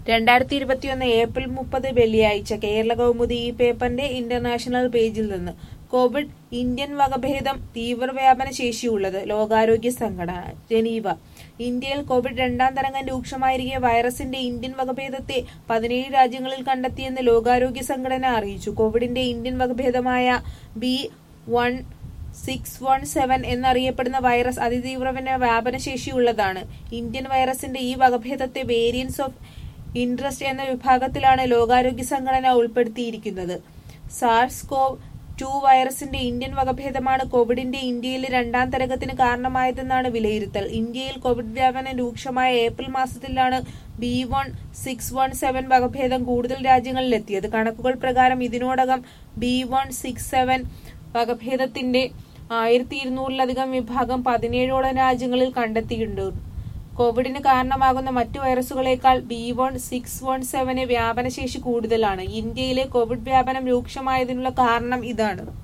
രണ്ടായിരത്തി ഇരുപത്തിയൊന്ന് ഏപ്രിൽ മുപ്പത് വെള്ളിയാഴ്ച കേരള കൗമുദി ഈ പേപ്പറിന്റെ ഇന്റർനാഷണൽ പേജിൽ നിന്ന് കോവിഡ് ഇന്ത്യൻ വകഭേദം തീവ്രവ്യാപന ശേഷിയുള്ളത് ലോകാരോഗ്യ സംഘടന ജനീവ ഇന്ത്യയിൽ കോവിഡ് രണ്ടാം തരംഗം രൂക്ഷമായിരിക്കെ വൈറസിന്റെ ഇന്ത്യൻ വകഭേദത്തെ പതിനേഴ് രാജ്യങ്ങളിൽ കണ്ടെത്തിയെന്ന് ലോകാരോഗ്യ സംഘടന അറിയിച്ചു കോവിഡിന്റെ ഇന്ത്യൻ വകഭേദമായ B one six one seven എന്നറിയപ്പെടുന്ന വൈറസ് അതിതീവ്ര വ്യാപനശേഷിയുള്ളതാണ് ഇന്ത്യൻ വൈറസിന്റെ ഈ വകഭേദത്തെ വേരിയൻസ് ഓഫ് ഇൻട്രസ്റ്റ് എന്ന വിഭാഗത്തിലാണ് ലോകാരോഗ്യ സംഘടന ഉൾപ്പെടുത്തിയിരിക്കുന്നത് സാർസ് കോവ് ടു വൈറസിന്റെ ഇന്ത്യൻ വകഭേദമാണ് കോവിഡിന്റെ ഇന്ത്യയിലെ രണ്ടാം തരംഗത്തിന് കാരണമായതെന്നാണ് വിലയിരുത്തൽ ഇന്ത്യയിൽ കോവിഡ് വ്യാപനം രൂക്ഷമായ ഏപ്രിൽ മാസത്തിലാണ് B one six one seven വകഭേദം കൂടുതൽ രാജ്യങ്ങളിലെത്തിയത് കണക്കുകൾ പ്രകാരം ഇതിനോടകം ബി വൺ സിക്സ് സെവൻ വകഭേദത്തിന്റെ ആയിരത്തി ഇരുന്നൂറിലധികം വിഭാഗം പതിനേഴോളം രാജ്യങ്ങളിൽ കണ്ടെത്തിയിട്ടുണ്ട് കോവിഡിന് കാരണമാകുന്ന മറ്റു വൈറസുകളേക്കാൾ ബി വൺ സിക്സ് വൺ സെവന് വ്യാപനശേഷി കൂടുതലാണ് ഇന്ത്യയിലെ കോവിഡ് വ്യാപനം രൂക്ഷമായതിനുള്ള കാരണം ഇതാണ്